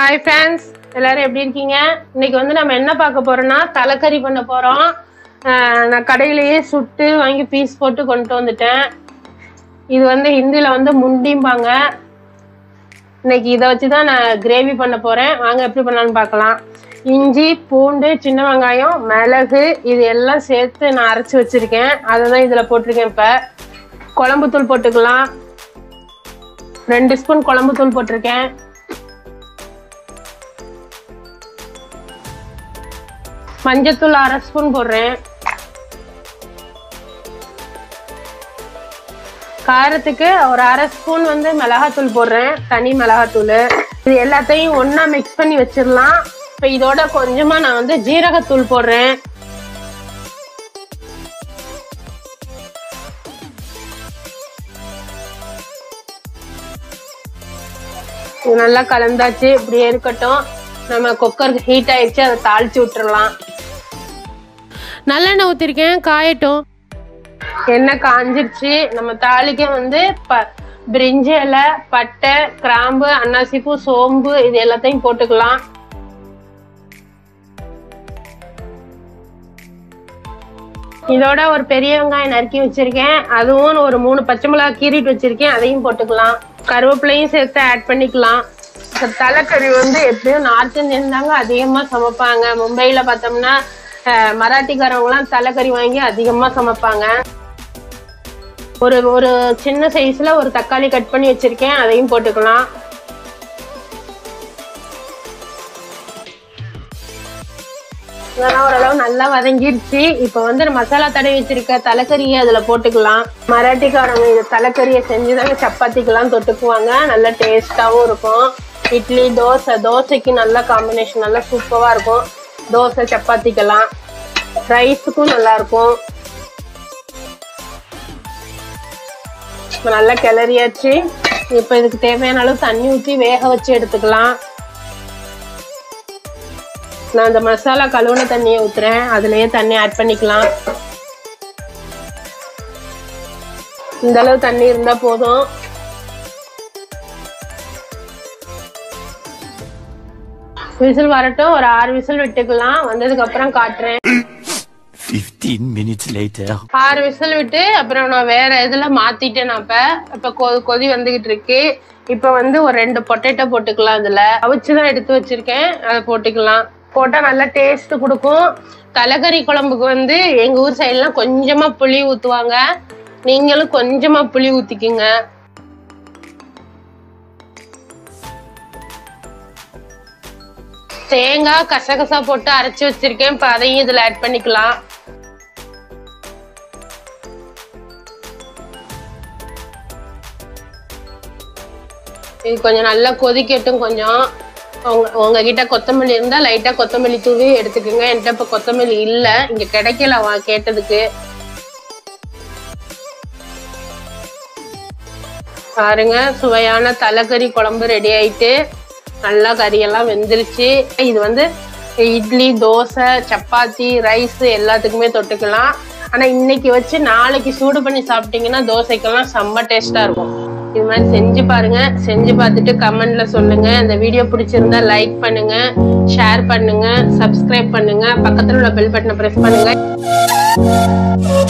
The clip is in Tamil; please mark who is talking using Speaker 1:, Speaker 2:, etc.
Speaker 1: ஹாய் ஃப்ரெண்ட்ஸ் எல்லாரும் எப்படி இருக்கீங்க இன்னைக்கு வந்து நம்ம என்ன பார்க்க போறோம்னா தலைக்கறி பண்ண போறோம் ஆஹ் நான் கடையிலேயே சுட்டு வாங்கி பீஸ் போட்டு கொண்டு வந்துட்டேன் இது வந்து ஹிந்தில வந்து முண்டிம்பாங்க இன்னைக்கு இதை வச்சு தான் நான் கிரேவி பண்ண போறேன் வாங்க எப்படி பண்ணலாம்னு பார்க்கலாம் இஞ்சி பூண்டு சின்ன வெங்காயம் மிளகு இது எல்லாம் சேர்த்து நான் அரைச்சி வச்சிருக்கேன் அதை தான் இதில் போட்டிருக்கேன் இப்போ குழம்புத்தூள் போட்டுக்கலாம் ரெண்டு ஸ்பூன் குழம்புத்தூள் போட்டிருக்கேன் மஞ்சத்தூள் அரை ஸ்பூன் போடுறேன் காரத்துக்கு ஒரு அரை ஸ்பூன் வந்து மிளகாத்தூள் போடுறேன் தனி மிளகாத்தூள் இது எல்லாத்தையும் ஒண்ணா மிக்ஸ் பண்ணி வச்சிடலாம் இப்போ இதோட கொஞ்சமா நான் வந்து ஜீரகத்தூள் போடுறேன் இது நல்லா கலந்தாச்சு இப்படியே இருக்கட்டும் நம்ம குக்கர் ஹீட் ஆயிடுச்சு அதை தாளிச்சு விட்டுறலாம் நல்லெண்ணெய் ஊற்றிருக்கேன் காயட்டும் எண்ணெய் காஞ்சிருச்சு நம்ம தாளிக்க வந்து ப பிரிஞ்சி இலை பட்டை கிராம்பு அன்னாசிப்பூ சோம்பு இது எல்லாத்தையும் போட்டுக்கலாம் இதோட ஒரு பெரிய வெங்காயம் நறுக்கி வச்சிருக்கேன் அதுவும் ஒரு மூணு பச்சை மிளகா கீறிட்டு வச்சிருக்கேன் அதையும் போட்டுக்கலாம் கருவேப்பிலையும் சேர்த்து ஆட் பண்ணிக்கலாம் இந்த தலைக்கறி வந்து எப்படியும் நார்த் இந்தியன் தாங்க அதிகமா சமைப்பாங்க மும்பையில பார்த்தோம்னா அஹ், மராட்டிக்காரவங்கலாம் தலைக்கறி வாங்கி அதிகமா சமைப்பாங்க ஒரு ஒரு சின்ன சைஸ்ல ஒரு தக்காளி கட் பண்ணி வச்சிருக்கேன் அதையும் போட்டுக்கலாம் இதெல்லாம் ஓரளவு நல்லா வதங்கிருச்சு இப்போ வந்து நான் மசாலா தடவி வச்சிருக்க தலைக்கறியை அதுல போட்டுக்கலாம் மராட்டிக்காரங்க இது தலைக்கறியை செஞ்சுதாங்க சப்பாத்திக்கெல்லாம் தொட்டுக்குவாங்க நல்ல டேஸ்டாவும் இருக்கும் இட்லி தோசை தோசைக்கு நல்ல காம்பினேஷன் நல்லா சூப்பரா இருக்கும் தோசை சப்பாத்திக்கெல்லாம் ரைஸுக்கும் நல்லா இருக்கும் இப்போ நல்லா கிளறியாச்சு இப்போ இதுக்கு தேவையான அளவு தண்ணி ஊற்றி வேக வச்சு எடுத்துக்கலாம் நான் இந்த மசாலா கழுவுன தண்ணியை ஊத்துறேன் அதுலயே தண்ணி ஆட் பண்ணிக்கலாம் இந்த அளவு தண்ணி இருந்தா போதும் விசில் வரட்டும் ஒரு ஆறு விசில் விட்டுக்கலாம் வந்ததுக்கு அப்புறம் காட்டுறேன்
Speaker 2: 15 minutes later.
Speaker 1: ஆறு விசில் விட்டு அப்புறம் நான் வேற இதுல மாத்திட்டேன் நான் இப்ப இப்ப கொ- கொதி வந்துகிட்டு இருக்கு இப்ப வந்து ஒரு ரெண்டு பொட்டேட்டோ போட்டுக்கலாம் இதுல அவிச்சுதான் எடுத்து வச்சிருக்கேன் அதை போட்டுக்கலாம் போட்டா நல்லா டேஸ்ட் கொடுக்கும் தலைக்கறி குழம்புக்கு வந்து எங்க ஊர் சைட்லாம் கொஞ்சமா புளி ஊத்துவாங்க நீங்களும் கொஞ்சமா புளி ஊத்திக்குங்க தேங்காய் கசகசா போட்டு அரைச்சு வச்சிருக்கேன் இப்ப அதையும் இதுல ஆட் பண்ணிக்கலாம் இது கொஞ்சம் நல்லா கொதிக்கட்டும் கொஞ்சம் உங்க உங்ககிட்ட கொத்தமல்லி இருந்தா லைட்டா கொத்தமல்லி தூவி எடுத்துக்கோங்க என்கிட்ட இப்ப கொத்தமல்லி இல்ல இங்க கிடைக்கல வா கேட்டதுக்கு பாருங்க சுவையான தலைக்கறி குழம்பு ரெடி ஆயிட்டு நல்லா கறியெல்லாம் வெந்துருச்சு இது வந்து இட்லி தோசை சப்பாத்தி ரைஸ் எல்லாத்துக்குமே தொட்டுக்கலாம் ஆனா இன்னைக்கு வச்சு நாளைக்கு சூடு பண்ணி சாப்பிட்டீங்கன்னா தோசைக்கெல்லாம் செம்ம டேஸ்டா இருக்கும் இது மாதிரி செஞ்சு பாருங்க செஞ்சு பார்த்துட்டு கமெண்ட்ல சொல்லுங்க இந்த வீடியோ பிடிச்சிருந்தா லைக் பண்ணுங்க ஷேர் பண்ணுங்க சப்ஸ்கிரைப் பண்ணுங்க பக்கத்துல உள்ள பெல் பட்டனை பிரஸ் பண்ணுங்க